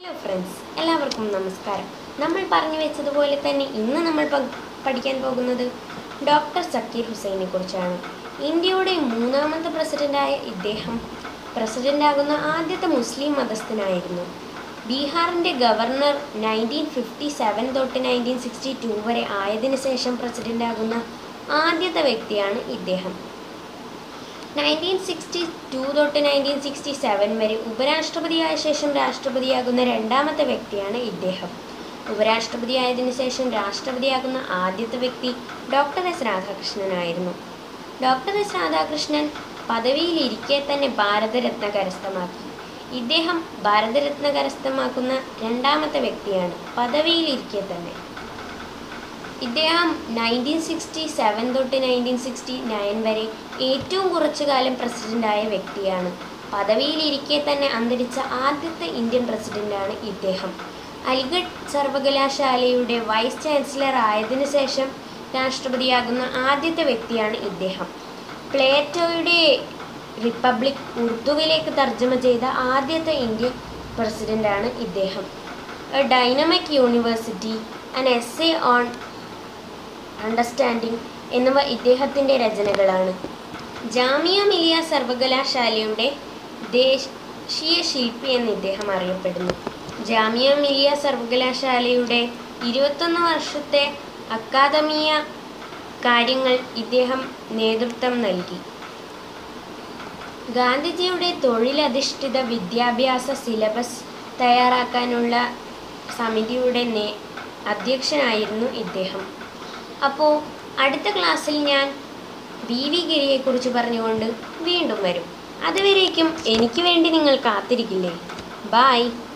hello friends എല്ലാവർക്കും നമസ്കാരം നമ്മൾ പറഞ്ഞു വെച്ചതുപോലെ തന്നെ ഇന്ന് നമ്മൾ പ- പഠിക്കാൻ പോകുന്നത് ഡോക്ടർ സക്കീർ ഹുസൈനെ കുറിച്ചാണ് ഇന്ത്യയുടെ മൂന്നാമത്തെ പ്രസിഡന്റായ ഇദ്ദേഹം പ്രസിഡന്റാകുന്ന ആദ്യത്തെ മുസ്ലിം മതസ്ഥനായിരുന്നു ബീഹാറിൻ്റെ ഗവർണർ നയൻറ്റീൻ ഫിഫ്റ്റി സെവൻ തൊട്ട് നയൻറ്റീൻ സിക്സ്റ്റി ടു വരെ ആയതിനു ശേഷം പ്രസിഡന്റാകുന്ന ആദ്യത്തെ വ്യക്തിയാണ് ഇദ്ദേഹം നയൻറ്റീൻ സിക്സ്റ്റി ടു തൊട്ട് നയൻറ്റീൻ സിക്സ്റ്റി സെവൻ വരെ ഉപരാഷ്ട്രപതിയായ ശേഷം രാഷ്ട്രപതിയാകുന്ന രണ്ടാമത്തെ വ്യക്തിയാണ് ഇദ്ദേഹം ഉപരാഷ്ട്രപതിയായതിനു ശേഷം രാഷ്ട്രപതിയാകുന്ന ആദ്യത്തെ വ്യക്തി ഡോക്ടർ എസ് രാധാകൃഷ്ണനായിരുന്നു ഡോക്ടർ എസ് രാധാകൃഷ്ണൻ പദവിയിലിരിക്കെ തന്നെ ഭാരതരത്ന കരസ്ഥമാക്കി ഇദ്ദേഹം ഭാരതരത്ന കരസ്ഥമാക്കുന്ന രണ്ടാമത്തെ വ്യക്തിയാണ് പദവിയിലിരിക്കെ തന്നെ ഇദ്ദേഹം നയൻറ്റീൻ സിക്സ്റ്റി സെവൻ തൊട്ട് നയൻറ്റീൻ സിക്സ്റ്റി നയൻ വരെ ഏറ്റവും കുറച്ചു കാലം പ്രസിഡൻ്റായ വ്യക്തിയാണ് പദവിയിലിരിക്കെ തന്നെ അന്തരിച്ച ആദ്യത്തെ ഇന്ത്യൻ പ്രസിഡൻ്റാണ് ഇദ്ദേഹം അലിഗഡ് സർവകലാശാലയുടെ വൈസ് ചാൻസലർ ആയതിനു ശേഷം രാഷ്ട്രപതിയാകുന്ന ആദ്യത്തെ വ്യക്തിയാണ് ഇദ്ദേഹം പ്ലേറ്റോയുടെ റിപ്പബ്ലിക് ഉറുദുവിലേക്ക് തർജ്ജമ ചെയ്ത ആദ്യത്തെ ഇന്ത്യൻ പ്രസിഡൻ്റാണ് ഇദ്ദേഹം a dynamic university an essay on understanding എന്നിവ ഇദ്ദേഹത്തിൻ്റെ രചനകളാണ് ജാമിയ മിലിയ സർവകലാശാലയുടെ ദേശീയ ശില്പി എന്ന് ഇദ്ദേഹം അറിയപ്പെടുന്നു ജാമിയ മിലിയ സർവകലാശാലയുടെ ഇരുപത്തൊന്ന് വർഷത്തെ അക്കാദമിയ കാര്യങ്ങൾ ഇദ്ദേഹം നേതൃത്വം നൽകി ഗാന്ധിജിയുടെ തൊഴിലധിഷ്ഠിത വിദ്യാഭ്യാസ സിലബസ് തയ്യാറാക്കാനുള്ള സമിതിയുടെ നേ അധ്യക്ഷനായിരുന്നു ഇദ്ദേഹം അപ്പോൾ അടുത്ത ക്ലാസ്സിൽ ഞാൻ വി വി ഗിരിയെക്കുറിച്ച് പറഞ്ഞുകൊണ്ട് വീണ്ടും വരും അതുവരേക്കും എനിക്ക് വേണ്ടി നിങ്ങൾ കാത്തിരിക്കില്ലേ ബായ്